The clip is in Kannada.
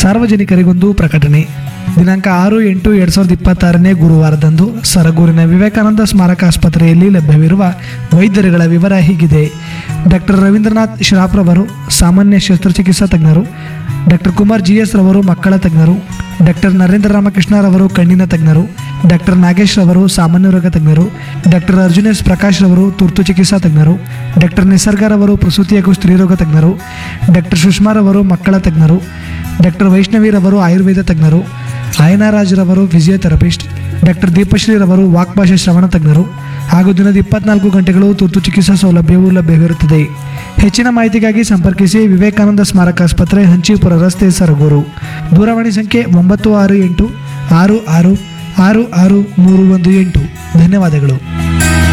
ಸಾರ್ವಜನಿಕರಿಗೊಂದು ಪ್ರಕಟಣೆ ದಿನಾಂಕ ಆರು ಎಂಟು ಎರಡು ಸಾವಿರದ ಇಪ್ಪತ್ತಾರನೇ ಗುರುವಾರದಂದು ಸರಗೂರಿನ ವಿವೇಕಾನಂದ ಸ್ಮಾರಕ ಆಸ್ಪತ್ರೆಯಲ್ಲಿ ಲಭ್ಯವಿರುವ ವೈದ್ಯರುಗಳ ವಿವರ ಹೀಗಿದೆ ಡಾಕ್ಟರ್ ರವೀಂದ್ರನಾಥ್ ಶ್ರಾಫ್ರವರು ಸಾಮಾನ್ಯ ಶಸ್ತ್ರಚಿಕಿತ್ಸಾ ತಜ್ಞರು ಡಾಕ್ಟರ್ ಕುಮಾರ್ ಜಿ ಎಸ್ ರವರು ಮಕ್ಕಳ ತಜ್ಞರು ಡಾಕ್ಟರ್ ನರೇಂದ್ರ ರಾಮಕೃಷ್ಣರವರು ಕಣ್ಣಿನ ತಜ್ಞರು ಡಾಕ್ಟರ್ ನಾಗೇಶ್ ರವರು ಸಾಮಾನ್ಯ ರೋಗ ತಜ್ಞರು ಡಾಕ್ಟರ್ ಅರ್ಜುನ್ ಎಸ್ ಪ್ರಕಾಶ್ ರವರು ತುರ್ತು ಚಿಕಿತ್ಸಾ ತಜ್ಞರು ಡಾಕ್ಟರ್ ನಿಸರ್ಗರವರು ಪ್ರಸೂತಿ ಹಾಗೂ ಸ್ತ್ರೀರೋಗ ತಜ್ಞರು ಡಾಕ್ಟರ್ ಸುಷ್ಮಾರವರು ಮಕ್ಕಳ ತಜ್ಞರು ಡಾಕ್ಟರ್ ವೈಷ್ಣವಿರವರು ಆಯುರ್ವೇದ ತಜ್ಞರು ಆಯನರಾಜ್ರವರು ಫಿಸಿಯೋಥೆರಪಿಸ್ಟ್ ಡಾಕ್ಟರ್ ದೀಪಶ್ರೀರವರು ವಾಕ್ಭಾಷೆ ಶ್ರವಣ ತಜ್ಞರು ಹಾಗೂ ದಿನದ ಇಪ್ಪತ್ನಾಲ್ಕು ಗಂಟೆಗಳು ತುರ್ತು ಚಿಕಿತ್ಸಾ ಸೌಲಭ್ಯವೂ ಲಭ್ಯವಿರುತ್ತದೆ ಹೆಚ್ಚಿನ ಮಾಹಿತಿಗಾಗಿ ಸಂಪರ್ಕಿಸಿ ವಿವೇಕಾನಂದ ಸ್ಮಾರಕ ಆಸ್ಪತ್ರೆ ಹಂಚಿಪುರ ರಸ್ತೆ ಸರಗೂರು ದೂರವಾಣಿ ಸಂಖ್ಯೆ ಒಂಬತ್ತು ಆರು ಎಂಟು ಆರು ಆರು ಆರು ಆರು ಮೂರು ಒಂದು ಎಂಟು ಧನ್ಯವಾದಗಳು